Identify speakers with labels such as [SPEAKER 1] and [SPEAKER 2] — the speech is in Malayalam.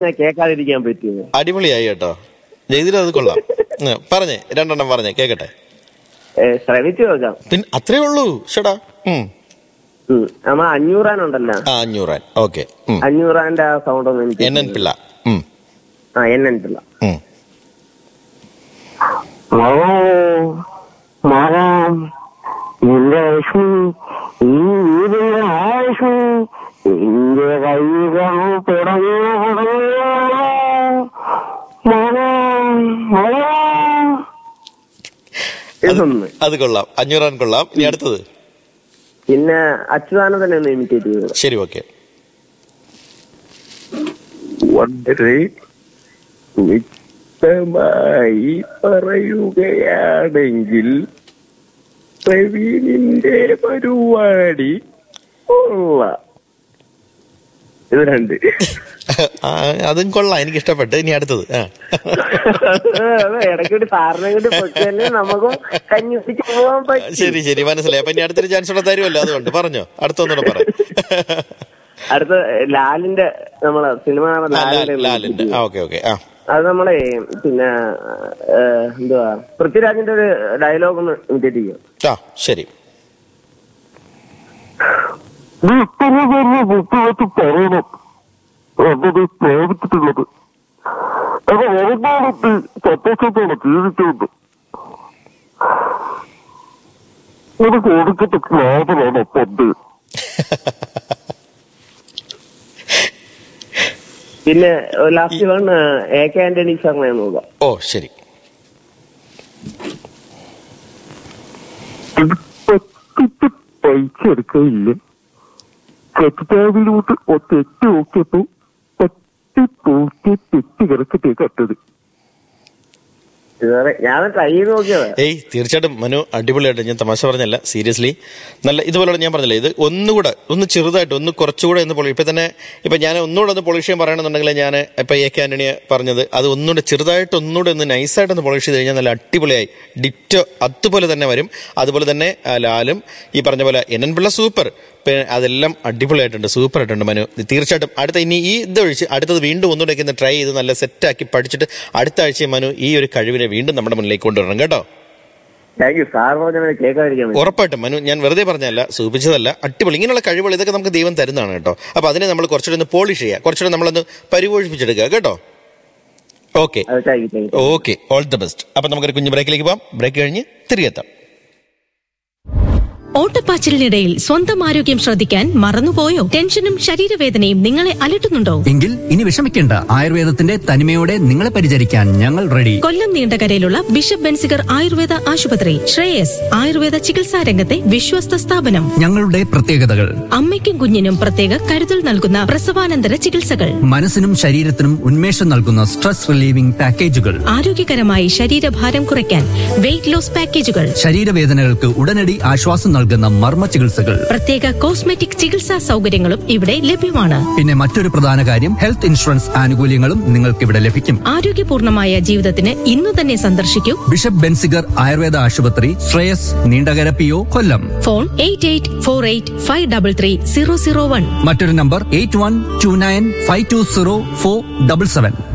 [SPEAKER 1] കേൾക്കാതിരിക്കാൻ പറ്റുമോ
[SPEAKER 2] അടിപൊളിയായി കേട്ടോ ജയതിൽ അത് കൊള്ളാം ഉം, പറഞ്ഞേ രണ്ടെണ്ണം പറഞ്ഞേ കേക്കട്ടെ
[SPEAKER 1] ഏ, ശ്രമിച്ചു നോക്കാം
[SPEAKER 2] പിന്നെ അത്രേ ഉള്ളൂ ഷടാ ഉം.
[SPEAKER 1] ഉം. നമ്മ അഞ്ഞൂറാനുണ്ടല്ലോ
[SPEAKER 2] ആ അഞ്ഞൂറാൻ ഓക്കെ
[SPEAKER 1] അഞ്ഞൂറാന്റെ ആ സൗണ്ട് ഒന്ന് എനിക്ക്
[SPEAKER 2] എൻ എൻ പിള്ള ഉം,
[SPEAKER 1] ആ എൻ എൻ പിള്ള
[SPEAKER 2] ഉം.
[SPEAKER 1] മരം നിന്റെ ലക്ഷ്മി ഈ വീടിന്റെ ആയുഷ്മി നിന്റെ കൈകൾ തുടങ്ങിയ ഇതൊന്ന്
[SPEAKER 2] അത് കൊള്ളാം അഞ്ഞൂറാൻ കൊള്ളാം ഇനി അടുത്തത്
[SPEAKER 1] പിന്നെ അച്യുതാനന്ദനെ ഒന്ന് ഇമിറ്റേറ്റ് ചെയ്തു
[SPEAKER 2] ശരി ഓക്കെ
[SPEAKER 1] വളരെ വ്യക്തമായി പറയുകയാണെങ്കിൽ പ്രവീണിന്റെ പരിപാടി ഉള്ള ഇത് രണ്ട്
[SPEAKER 2] അതും കൊള്ളാം എനിക്ക് ഇഷ്ടപ്പെട്ടു ഇനി അടുത്തത് ആ.
[SPEAKER 1] ഇടയ്ക്കൂടി സാറിനെ കൂടി പൊട്ടിയല്ലേ നമുക്കും കഞ്ഞിപ്പിച്ച് പോകാൻ പറ്റും
[SPEAKER 2] ശരി ശരി മനസ്സിലായി അപ്പൊ ഇനി അടുത്തൊരു ചാൻസ് കൂടെ തരുമല്ലോ അതുകൊണ്ട് പറഞ്ഞോ അടുത്തൊന്നുകൂടെ പറ
[SPEAKER 1] അടുത്ത ലാലിന്റെ നമ്മളെ സിനിമ നടൻ
[SPEAKER 2] ആ, ലാൽ-
[SPEAKER 1] ലാലിന്റെ
[SPEAKER 2] ലാലിന്റെ ആ ഓക്കെ ഓക്കെ ആ
[SPEAKER 1] അത് നമ്മളെ പിന്നെ ഏഹ്, എന്തുവാ പൃഥ്വിരാജിന്റെ ഒരു ഡയലോഗ് ഒന്ന് ഇമിറ്റേറ്റ് ചെയ്യും
[SPEAKER 2] ആ ശരി
[SPEAKER 3] നീ ഇത്ര വലിയ ബുദ്ധിമുട്ട് പറയണം എന്നത് പ്രേമിച്ചിട്ടുള്ളത് അത് ഉറങ്ങാനത്ത് സന്തോഷത്തോടെ ജീവിച്ചുകൊണ്ട് ഒരു കൊടുക്കത്തെ ക്ലാബറാണ് പണ്ട്
[SPEAKER 1] പിന്നെ last one A K Antony Sharma നോക്കാം
[SPEAKER 2] ഓ ശരി
[SPEAKER 3] പറ്റിട്ട് പൈസ എടുക്കാനില്ല കെട്ടിട്ടാവിലോട്ട് ഒറ്റ നോക്കിയപ്പോ പറ്റി പൂറ്റി തെറ്റി കിടക്കത്തെ കട്ടത്
[SPEAKER 1] ഇതുവരെ ഞാൻ ട്രൈ ചെയ്ത് നോക്കിയതാ
[SPEAKER 2] ഏയ് തീർച്ചയായിട്ടും മനു അടിപൊളിയായിട്ട് ഞാൻ തമാശ പറഞ്ഞല്ല സീരിയസ്ലി നല്ല ഇതുപോലെ ഞാൻ പറഞ്ഞില്ലേ ഇത് ഒന്നുകൂടെ ഒന്ന് ചെറുതായിട്ട് ഒന്ന് കുറച്ചുകൂടെ ഒന്ന് പൊളി ഇപ്പൊ തന്നെ ഇപ്പൊ ഞാൻ ഒന്നുകൂടെ ഒന്ന് പോളിഷ് ചെയ്യാൻ പറയണമെന്നുണ്ടെങ്കിൽ ഞാൻ ഇപ്പൊ എ കെ ആന്റണിയെ പറഞ്ഞത് അത് ഒന്നുകൂടെ ചെറുതായിട്ട് ഒന്നുകൂടെ ഒന്ന് നൈസായിട്ട് ഒന്ന് പോളിഷ് ചെയ്ത് കഴിഞ്ഞാൽ നല്ല അടിപൊളിയായി ഡിറ്റോ അതുപോലെ തന്നെ വരും അതുപോലെ തന്നെ ആ, ലാലും ഈ പറഞ്ഞ പോലെ എൻ എൻ പിള്ള സൂപ്പർ പിന്നെ അതെല്ലാം അടിപൊളിയായിട്ടുണ്ട് സൂപ്പർ ആയിട്ടുണ്ട് മനു തീർച്ചയായിട്ടും അടുത്ത ഇനി ഈ ഇതൊഴിച്ച് അടുത്തത് വീണ്ടും ഒന്നുകൂടെ ഒന്ന് ട്രൈ ചെയ്ത് നല്ല സെറ്റാക്കി പഠിച്ചിട്ട് അടുത്ത ആഴ്ച മനു ഈ ഒരു കഴിവിനെ വീണ്ടും നമ്മുടെ മുന്നിലേക്ക് കൊണ്ടുവരണം കേട്ടോ
[SPEAKER 1] താങ്ക് യു സാർ പറഞ്ഞ കേൾക്കാതിരിക്കാൻ പറ്റും
[SPEAKER 2] ഉറപ്പായിട്ടും മനു ഞാൻ വെറുതെ പറഞ്ഞതല്ല സൂചിപ്പിച്ചതല്ല അടിപൊളി ഇങ്ങനെയുള്ള കഴിവുകൾ ഇതൊക്കെ നമുക്ക് ദൈവം തരുന്നതാണ് കേട്ടോ അപ്പൊ അതിനെ നമ്മൾ കുറച്ചുകൂടെ ഒന്ന് പോളിഷ് ചെയ്യുക കുറച്ചുകൂടെ നമ്മളൊന്ന് പരിപോഷിപ്പിച്ചെടുക്കുക കേട്ടോ ഓക്കെ
[SPEAKER 1] അത് thank you thank you
[SPEAKER 2] okay all the best അപ്പൊ നമുക്കൊരു കുഞ്ഞു ബ്രേക്കിലേക്ക് പോകാം ബ്രേക്ക് കഴിഞ്ഞ് തിരികെ എത്താം
[SPEAKER 4] ഓട്ടപ്പാച്ചിലിനിടയിൽ സ്വന്തം ആരോഗ്യം ശ്രദ്ധിക്കാൻ മറന്നുപോയോ ടെൻഷനും ശരീരവേദനയും നിങ്ങളെ അലട്ടുന്നുണ്ടോ
[SPEAKER 5] എങ്കിൽ ഇനി വിഷമിക്കേണ്ട ആയുർവേദത്തിന്റെ തനിമയോടെ നിങ്ങളെ പരിചരിക്കാൻ ഞങ്ങൾ റെഡി
[SPEAKER 4] കൊല്ലം നീണ്ടകരയിലുള്ള ബിഷപ്പ് ബെൻസിഗർ ആയുർവേദ ആശുപത്രി ശ്രേയസ് ആയുർവേദ ചികിത്സാ രംഗത്തെ വിശ്വസ്ത സ്ഥാപനം
[SPEAKER 5] ഞങ്ങളുടെ പ്രത്യേകതകൾ
[SPEAKER 4] അമ്മയ്ക്കും കുഞ്ഞിനും പ്രത്യേക കരുതൽ നൽകുന്ന പ്രസവാനന്തര ചികിത്സകൾ
[SPEAKER 5] മനസ്സിനും ശരീരത്തിനും ഉന്മേഷം നൽകുന്ന സ്ട്രെസ് റിലീവിംഗ് പാക്കേജുകൾ
[SPEAKER 4] ആരോഗ്യകരമായി ശരീരഭാരം കുറയ്ക്കാൻ വെയിറ്റ് ലോസ് പാക്കേജുകൾ
[SPEAKER 5] ശരീരവേദനകൾക്ക് ഉടനടി ആശ്വാസം നൽകുന്ന മർമ്മ ചികിത്സകൾ
[SPEAKER 4] പ്രത്യേക കോസ്മെറ്റിക് ചികിത്സാ സൗകര്യങ്ങളും ഇവിടെ ലഭ്യമാണ്
[SPEAKER 5] പിന്നെ മറ്റൊരു പ്രധാന കാര്യം ഹെൽത്ത് ഇൻഷുറൻസ് ആനുകൂല്യങ്ങളും നിങ്ങൾക്ക് ഇവിടെ ലഭിക്കും
[SPEAKER 4] ആരോഗ്യപൂർണമായ ജീവിതത്തിന് ഇന്നു തന്നെ സന്ദർശിക്കൂ
[SPEAKER 5] ബിഷപ്പ് ബെൻസിഗർ ആയുർവേദ ആശുപത്രി Shreyas Neendakara P O Kollam
[SPEAKER 4] phone eight eight four eight five double three zero zero one
[SPEAKER 5] മറ്റൊരു number eight one two nine five two zero four double seven